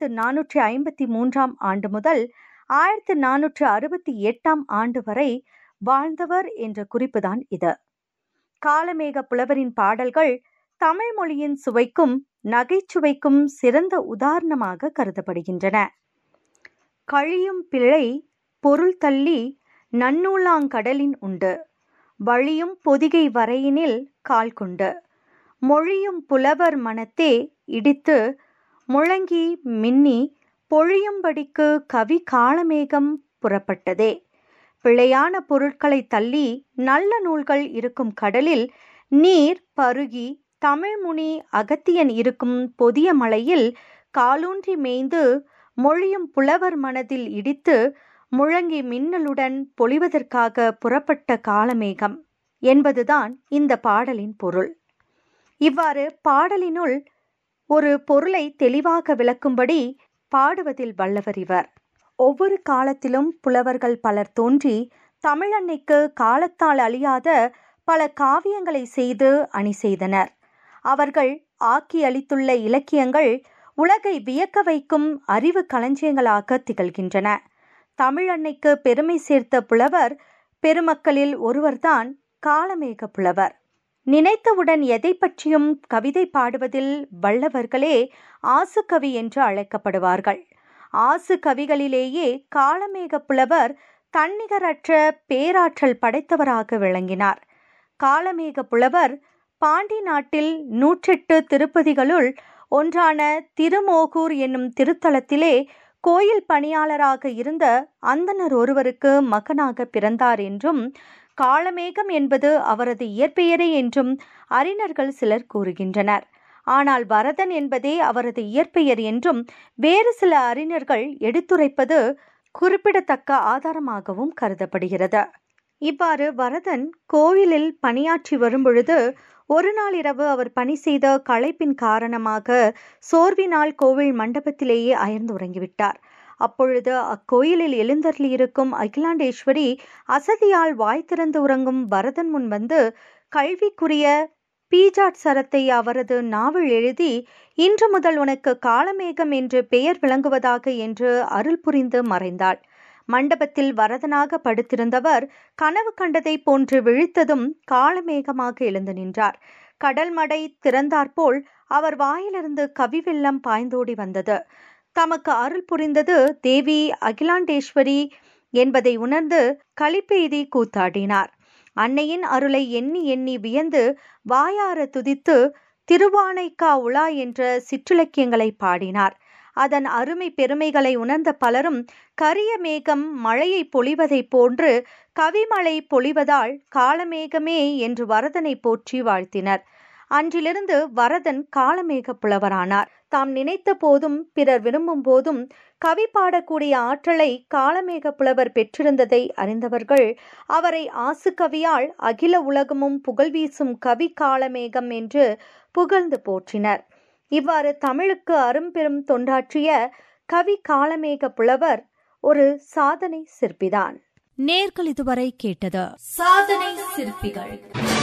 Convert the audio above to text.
ஆயிரத்து நானூற்றி ஐம்பத்தி மூன்றாம் ஆண்டு முதல் ஆயிரத்து நானூற்று அறுபத்தி எட்டாம் ஆண்டு வரை வாழ்ந்தவர் என்ற குறிப்புதான் இது காலமேக புலவரின் பாடல்கள் தமிழ் மொழியின் சுவைக்கும் நகைச்சுவைக்கும் சிறந்த உதாரணமாக கருதப்படுகின்றன கழியும் பிழை பொருள் தள்ளி நன்னூலாங்கடலின் உண்டு வழியும் பொதிகை வரையினில் கால் கொண்டு மொழியும் புலவர் மனத்தே இடித்து முழங்கி மின்னி பொழியும்படிக்கு கவி காலமேகம் புறப்பட்டதே பிழையான பொருட்களை தள்ளி நல்ல நூல்கள் இருக்கும் கடலில் நீர் பருகி தமிழ்முனி அகத்தியன் இருக்கும் பொதிய மலையில் காலூன்றி மேய்ந்து மொழியும் புலவர் மனதில் இடித்து முழங்கி மின்னலுடன் பொழிவதற்காக புறப்பட்ட காலமேகம் என்பதுதான் இந்த பாடலின் பொருள் இவ்வாறு பாடலினுள் ஒரு பொருளை தெளிவாக விளக்கும்படி பாடுவதில் வல்லவர் இவர் ஒவ்வொரு காலத்திலும் புலவர்கள் பலர் தோன்றி தமிழன்னைக்கு காலத்தால் அழியாத பல காவியங்களை செய்து அணி செய்தனர் அவர்கள் ஆக்கி அளித்துள்ள இலக்கியங்கள் உலகை வியக்க வைக்கும் அறிவு களஞ்சியங்களாக திகழ்கின்றன தமிழன்னைக்கு பெருமை சேர்த்த புலவர் பெருமக்களில் ஒருவர்தான் காலமேக புலவர் நினைத்தவுடன் எதை பற்றியும் கவிதை பாடுவதில் வல்லவர்களே ஆசுகவி என்று அழைக்கப்படுவார்கள் ஆசு கவிகளிலேயே காலமேக புலவர் தன்னிகரற்ற பேராற்றல் படைத்தவராக விளங்கினார் காலமேக புலவர் பாண்டி நாட்டில் நூற்றெட்டு திருப்பதிகளுள் ஒன்றான திருமோகூர் என்னும் திருத்தலத்திலே கோயில் பணியாளராக இருந்த அந்தனர் ஒருவருக்கு மகனாக பிறந்தார் என்றும் காளமேகம் என்பது அவரது இயற்பெயரே என்றும் அறிஞர்கள் சிலர் கூறுகின்றனர் ஆனால் வரதன் என்பதே அவரது இயற்பெயர் என்றும் வேறு சில அறிஞர்கள் எடுத்துரைப்பது குறிப்பிடத்தக்க ஆதாரமாகவும் கருதப்படுகிறது இவ்வாறு வரதன் கோவிலில் பணியாற்றி வரும்பொழுது ஒரு நாள் இரவு அவர் பணி செய்த களைப்பின் காரணமாக சோர்வினால் கோவில் மண்டபத்திலேயே அயர்ந்து உறங்கிவிட்டார் அப்பொழுது அக்கோயிலில் எழுந்தருளியிருக்கும் அகிலாண்டேஸ்வரி அசதியால் வாய் திறந்து உறங்கும் வரதன் முன் வந்து கல்விக்குரிய பீஜாட் சரத்தை அவரது நாவல் எழுதி இன்று முதல் உனக்கு காலமேகம் என்று பெயர் விளங்குவதாக என்று அருள் புரிந்து மறைந்தாள் மண்டபத்தில் வரதனாக படுத்திருந்தவர் கனவு கண்டதை போன்று விழித்ததும் காலமேகமாக எழுந்து நின்றார் கடல் மடை திறந்தாற்போல் அவர் வாயிலிருந்து கவி வெள்ளம் பாய்ந்தோடி வந்தது தமக்கு அருள் புரிந்தது தேவி அகிலாண்டேஸ்வரி என்பதை உணர்ந்து களிப்பெய்தி கூத்தாடினார் அன்னையின் அருளை எண்ணி எண்ணி வியந்து வாயார துதித்து திருவானைக்கா உலா என்ற சிற்றிலக்கியங்களை பாடினார் அதன் அருமை பெருமைகளை உணர்ந்த பலரும் கரிய மேகம் மழையை பொழிவதைப் போன்று கவிமழை பொழிவதால் காலமேகமே என்று வரதனை போற்றி வாழ்த்தினர் அன்றிலிருந்து வரதன் காலமேக புலவரானார் தாம் நினைத்த போதும் பிறர் விரும்பும் போதும் கவி பாடக்கூடிய ஆற்றலை காலமேக புலவர் பெற்றிருந்ததை அறிந்தவர்கள் அவரை ஆசு கவியால் அகில உலகமும் புகழ் வீசும் கவி காலமேகம் என்று புகழ்ந்து போற்றினர் இவ்வாறு தமிழுக்கு அரும்பெரும் தொண்டாற்றிய கவி காலமேக புலவர் ஒரு சாதனை சிற்பிதான் நேர்கள் இதுவரை கேட்டது சாதனை சிற்பிகள்